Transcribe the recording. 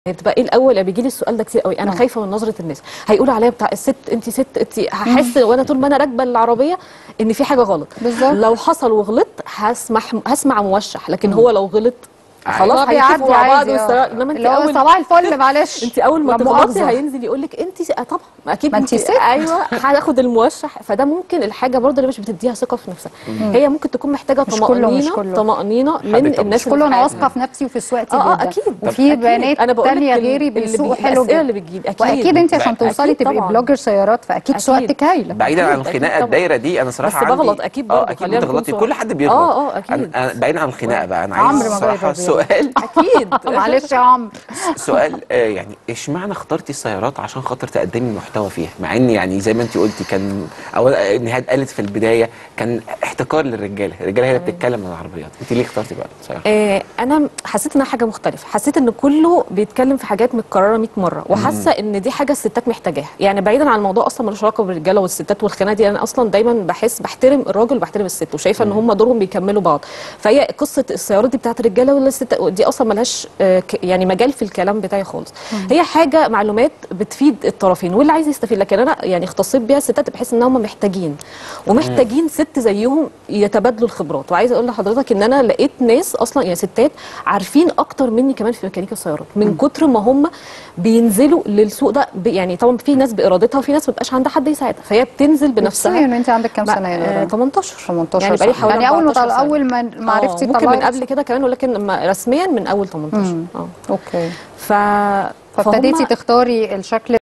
بتبقى ايه الاول يعني بيجي لي السؤال ده كتير قوي انا نعم. خايفه من نظره الناس هيقولوا عليا بتاع الست انت ست انت هحس وانا طول ما انا راكبه العربيه ان في حاجه غلط بالظبط. لو حصل وغلطت هسمح هسمع موشح لكن هو لو غلط خلاص هو هيتفقوا بيعدي مع بعض عادي والسلام. آه. انما انت اللي هو اول صباح الفل معلش انت اول ما لا تغلطي مؤاخذة. هينزل يقول لك انت س- آه طبعا ما اكيد ما انت ست. ايوه هاخد الموشح فده ممكن الحاجه برضه اللي مش بتديها ثقه في نفسها هي ممكن تكون محتاجه مش كله، مش طمانينه كله. طمانينه من حد طب الناس مش كله اللي انا في واثقه في نفسي وفي سواقتي اه اه جدا اكيد وفي أكيد. بنات أنا بقول لك تانية ال- غيري اللي بيسوقوا بي- حلو الأسئلة جدا اللي بتجيلي، أكيد. واكيد انت عشان أكيد توصلي تبقي طبعاً. بلوجر سيارات فاكيد أكيد. سواقتك هايله بعيدا عن أكيد، أكيد الخناقه طبعاً. الدايره دي انا صراحه بس عندي بغلط أكيد برضه، اه اكيد خلينا نكون بتغلطي صراحة. كل حد بيغلط آه، آه، أكيد. أنا- أنا بعيدا عن الخناقه بقى انا عمرو عايز ما صراحه بيغلط. سؤال اكيد معلش يا عمرو سؤال آه يعني اشمعنى اخترتي السيارات عشان خاطر تقدمي محتوى فيها مع ان يعني زي ما انت قلتي كان او نهاد قالت في البدايه كان احتكار للرجاله الرجاله هي اللي بتتكلم عن العربيات انت ليه اخترتي بقى السيارات آه، انا حسيت انها حاجه مختلفه حسيت ان كله بيتكلم في حاجات متكرره 100 مره وحاسه ان دي حاجه الستات محتاجاها يعني بعيدا عن الموضوع اصلا ملوش علاقه بالرجاله والستات والخناقه دي انا اصلا دايما بحس بحترم الراجل وبحترم الست وشايفه ان هم دورهم بيكملوا بعض فهي قصه السيارات دي بتاعت الرجاله ولا الستات دي اصلا ملهاش آه، ك- يعني مجال في الكلام بتاعي خالص هي حاجه معلومات بتفيد الطرفين واللي عايز يستفيد لكن انا يعني اختصيت بيها الستات بحيث ان هم محتاجين ومحتاجين ست زيهم يتبادلوا الخبرات وعايزه اقول لحضرتك ان انا لقيت ناس اصلا يعني ستات عارفين اكتر مني كمان في ميكانيكا السيارات من كتر ما هم بينزلوا للسوق ده ب- يعني طبعا في ناس بارادتها وفي ناس ما بيبقاش عندها حد يساعدها فهي بتنزل بنفسها يعني انت عندك كام بقى- سنه يا آه، نورا 18 18 يعني بقالي حوالي يعني اول ما 14 طل- سنة. اول ما ما آه، عرفتي ممكن تطلعي من قبل كده كمان ولكن لما رسميا من اول 18 اه اوكي ف فابتديتي فهم- تختاري الشكل